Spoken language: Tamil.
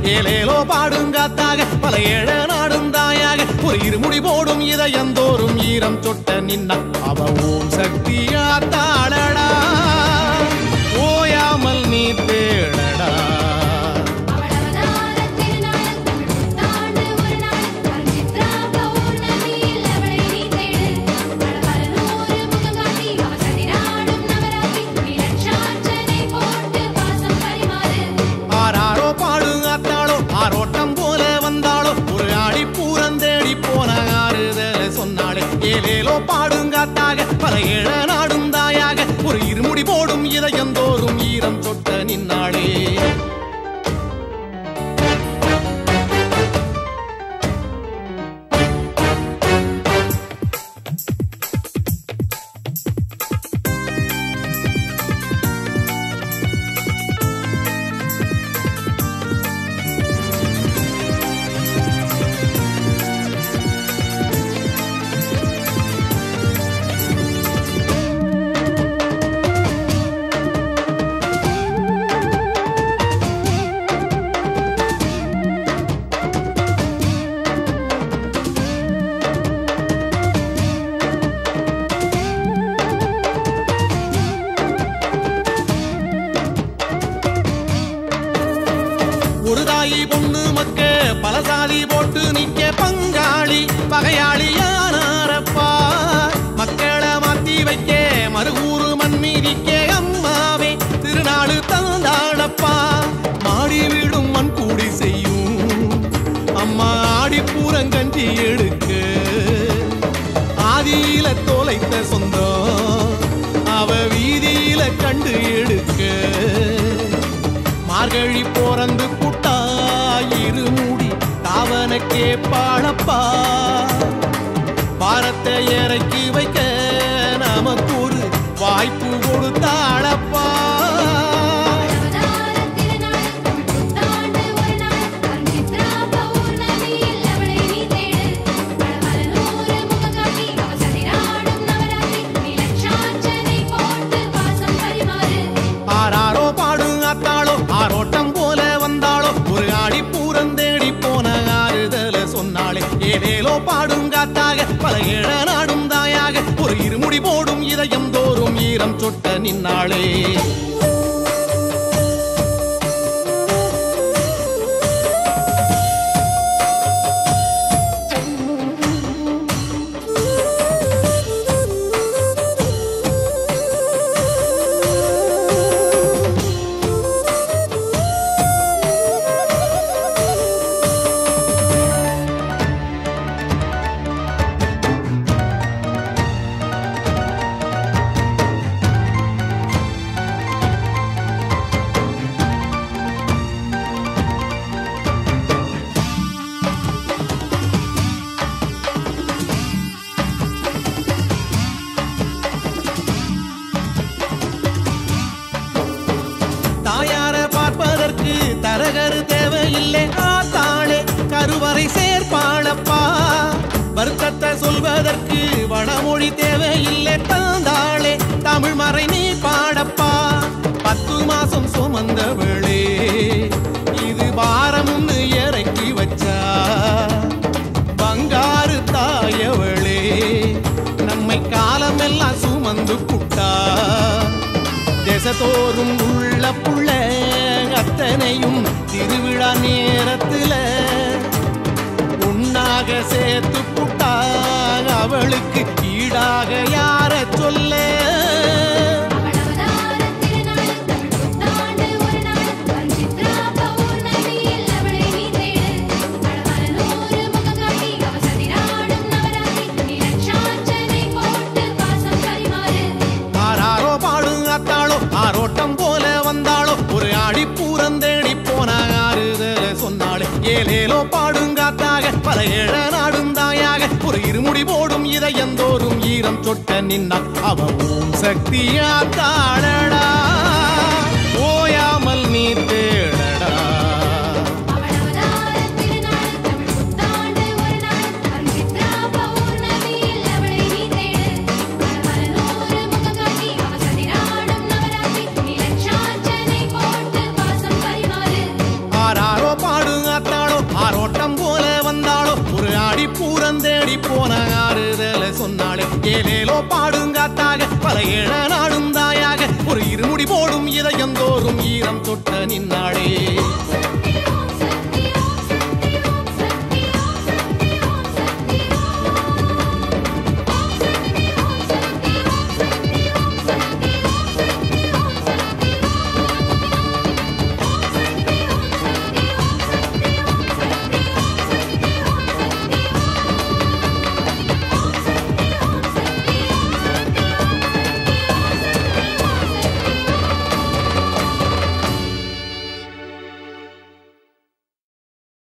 ஏலேலோ பாடுங்காத்தாக பல ஏழ நாடும் தாயாக ஒரு இருமுடி போடும் இதயந்தோறும் ஈரம் சொட்ட நின்ன அவ ஓம் சக்தியா தாளடா ஓயாமல் நீ தேடடா அவள் அவதார திருநாள் தமிழ் புத்தாண்டு ஒரு நாள் பஞ்சித்ரா பௌர்ணமியில் அவளை நீ தேடு பலபலனூறு முகம் காட்டி அவ சதிராடும் நவராத்திரி விலட்சார்ச்சனை போட்டு பாசம் பரிமாறு ஆராரோ பாடுங்காத்தாளோ ஆரோட்டம் போல வந்தாளோ ஒரு ஆடி பூரந்தேடி போன ஆறுதல சொன்னாளே ஏலேலோ பாடுங்காத்தாக பல ஏழ நாடும் தாயாக ஒரு இருமுடி போடும் இதயந்தோறும் ஈரம் தொட்ட நின்னாளே ஒரு தாயி பொண்ணு மக்க பல சாதி போட்டு நிக்க பங்காளி பகையாளியானாரப்பா மக்களை மாத்தி வைக்க மறுகூறு மண் மீதிக்க அம்மாவே திருநாடு தந்தாடப்பா மாடி வீடும் மண் கூடி செய்யும் அம்மா ஆடி பூரங்கஞ்சி எடுக்க ஆதியில தொலைத்த சொந்தம் அவ வீதியில கண்டு எடுக்க மார்கழி போறந்து புட்டா இருமுடி தாவனக்கே பாழப்பா பாரத்தை இறக்கி வைக்க நமக்கு ஒரு வாய்ப்பு கொடுத்தாளப்பா அவதார திருநாள் தமிழ் புத்தாண்டு ஒரு நாள் பஞ்சித்ரா பௌர்ணமியில் அவளை நீ தேடு பலபலனூறு முகம் காட்டி அவ சதிராடும் நவராத்திரி விலட்சார்ச்சனை போட்டு பாசம் பரிமாறு ஆராரோ பாடும் அத்தாளோ ஆரோட்டம் போல வந்தாளோ ஒரு ஆடி பூரந்தேடி போன ஆறுதல சொன்னாளே ஏதேலோ பாடும் காத்தாக பல ஏழ நாடும் தாயாக ஒரு இருமுடி போடும் இதயம் தோறும் ஈரம் சொட்ட நின்னாளே தாயார பார்ப்பதற்கு தரகரு தேவையில்லை ஆத்தாளே கருவறை சேர்ப்பாளப்பா வருத்தத்தை சொல்வதற்கு வடமொழி தேவையில்லை தந்தாளே தமிழ் மறை நீ பாடப்பா பத்து மாசம் சுமந்தவளே இது பாரம்னு இறக்கி வச்சா பங்காரு தாயவளே நம்மை காலமெல்லாம் சுமந்து புட்டா தேசத்தோறும் உள்ள புள்ள அத்தனையும் திருவிழா நேரத்துல உன்னாக சேர்த்து புட்டா அவளுக்கு ஈடாக யார சொல்ல அவள் அவதார திருநாள் தமிழ் புத்தாண்டு ஒரு நாள் பஞ்சித்ரா பௌர்ணமியில் அவளை நீ தேடு பலபலனூறு முகம் காட்டி அவ சதிராடும் நவராத்திரி விலட்சார்ச்சனை போட்டு பாசம் பரிமாறு ஆராரோ பாடும் அத்தாளோ ஆரோட்டம் போல வந்தாளோ ஒரு ஆடி பூரந்தேடி போன ஆறுதல சொன்னாளே ஏலேலோ பாடுங்காத்தாக பல ஏழ நாடும் தாயாக ஒரு இருமுடி போடும் இதயந்தோறும் ஈரம் சொட்ட நின்னா அவ ஓம் சக்தியா தாழடா ஓயாமல் நீ தேடடா அவள் அவதார திருநாள் தமிழ் புத்தாண்டு ஒரு நாள் பஞ்சித்ரா பௌர்ணமியில் அவளை நீ தேடு பலபலனூறு முகம் காட்டி அவ சதிராடும் நவராத்திரி விலட்சார்ச்சனை போட்டு பாசம் பரிமாறு ஆராரோ பாடு தேடி போன ஆறுதல சொன்னாளே ஏலேலோ பாடுங்காத்தாக பல ஏழ நாடும் தாயாக ஒரு இருமுடி போடும் இதயந்தோறும் ஈரம் தொட்ட நின்னாளே